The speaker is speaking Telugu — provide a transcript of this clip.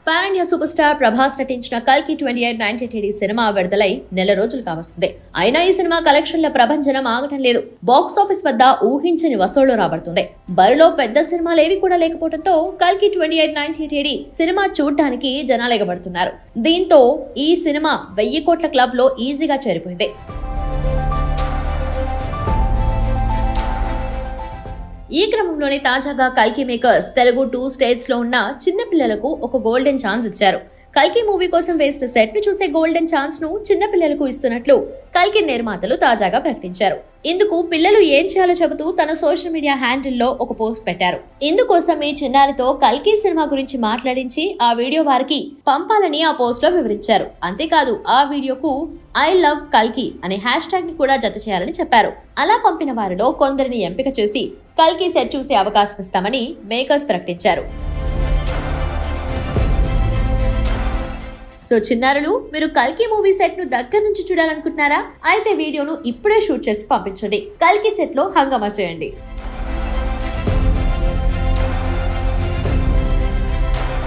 pan India super star Prabhas నటించిన కల్కి ట్వంటీ ఎయిట్ నైన్టీ సినిమా విడుదలై నెల రోజులు కావస్తుంది అయినా ఈ సినిమా కలెక్షన్ల ప్రభంజనం ఆగటం లేదు బాక్స్ ఆఫీస్ వద్ద ఊహించని వసూళ్లు రాబడుతుంది బరిలో పెద్ద సినిమాలు ఏవి కూడా లేకపోవడంతో కల్కి ట్వంటీ ఎయిట్ నైన్టీ సినిమా చూడటానికి జనాలు ఎగబడుతున్నారు దీంతో ఈ సినిమా వెయ్యి కోట్ల క్లబ్ లో ఈజీగా చేరిపోయింది ఈ క్రమంలోనే తాజాగా కల్కి మేకర్స్ తెలుగు టూ స్టేట్స్ లో ఉన్న చిన్న పిల్లలకు ఒక గోల్డెన్ ఛాన్స్ ఇచ్చారు కల్కి మూవీ కోసం వేసిన సెట్ ను చూసే గోల్డెన్ ఛాన్స్ ను చిన్న పిల్లలకు ఇస్తున్నట్లు కల్కి నిర్మాతలు తాజాగా ప్రకటించారు ఇందుకు పిల్లలు ఏం చేయాలో చెబుతూ తన సోషల్ మీడియా హ్యాండిల్లో ఒక పోస్ట్ పెట్టారు ఇందుకోసం ఈ చిన్నారితో కల్కి సినిమా గురించి మాట్లాడించి ఆ వీడియో వారికి పంపాలని ఆ పోస్ట్ లో వివరించారు అంతేకాదు ఆ వీడియోకు ఐ లవ్ కల్కి అనే హ్యాష్ ట్యాగ్ ని కూడా జత చేయాలని చెప్పారు అలా పంపిన వారిలో కొందరిని ఎంపిక చేసి కల్కి సెట్ చూసే అవకాశం ఇస్తామని మేకర్స్ ప్రకటించారు సో చిన్నారులు మీరు కల్కి మూవీ సెట్ ను దగ్గర నుంచి చూడాలనుకుంటున్నారా అయితే వీడియోను ఇప్పుడే షూట్ చేసి పంపించండి కల్కి సెట్ లో హంగామా చేయండి